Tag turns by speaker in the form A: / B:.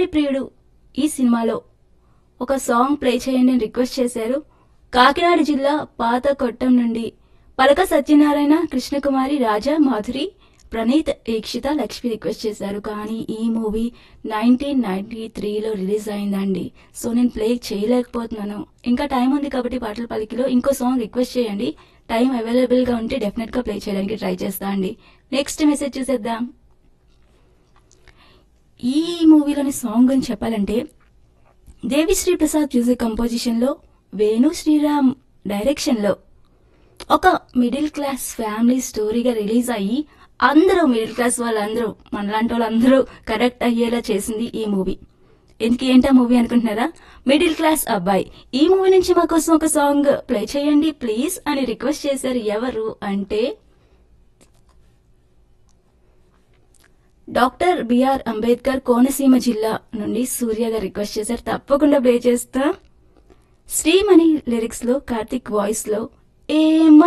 A: అందరి ప్రియుడు ఈ సినిమాలో ఒక సాంగ్ ప్లే చేయండి అని రిక్వెస్ట్ చేశారు కాకినాడ జిల్లా పాత కొట్టం నుండి పలక సత్యనారాయణ కృష్ణకుమారి రాజా మాధురి ప్రణీత్ ఈక్షిత లక్ష్మి రిక్వెస్ట్ చేశారు కానీ ఈ మూవీ నైన్టీన్ నైన్టీ త్రీలో రిలీజ్ అయిందండి సో నేను ప్లే చేయలేకపోతున్నాను ఇంకా టైం ఉంది కాబట్టి పాటల పలికిలో ఇంకో సాంగ్ రిక్వెస్ట్ చేయండి టైం అవైలబుల్ గా ఉంటే డెఫినెట్ గా ప్లే చేయడానికి ట్రై చేస్తా అండి నెక్స్ట్ మెసేజ్ చూసేద్దాం ఈ మూవీలోని సాంగ్ గురించి చెప్పాలంటే దేవిశ్రీ ప్రసాద్ మ్యూజిక్ కంపోజిషన్ లో వేణు శ్రీరామ్ డైరెక్షన్ లో ఒక మిడిల్ క్లాస్ ఫ్యామిలీ స్టోరీగా రిలీజ్ అయ్యి అందరూ మిడిల్ క్లాస్ వాళ్ళందరూ మనలాంటి వాళ్ళందరూ కరెక్ట్ అయ్యేలా చేసింది ఈ మూవీ ఎందుకు ఏంటా మూవీ అనుకుంటున్నారా మిడిల్ క్లాస్ అబ్బాయి ఈ మూవీ నుంచి మా కోసం ఒక సాంగ్ ప్లే చేయండి ప్లీజ్ అని రిక్వెస్ట్ చేశారు ఎవరు అంటే డాక్టర్ బిఆర్ అంబేద్కర్ కోనసీమ జిల్లా నుండి సూర్య గారు రిక్వెస్ట్ చేశారు తప్పకుండా ప్లే చేస్తా శ్రీమణి లిరిక్స్ లో కార్తిక్ వాయిస్ లో ఏ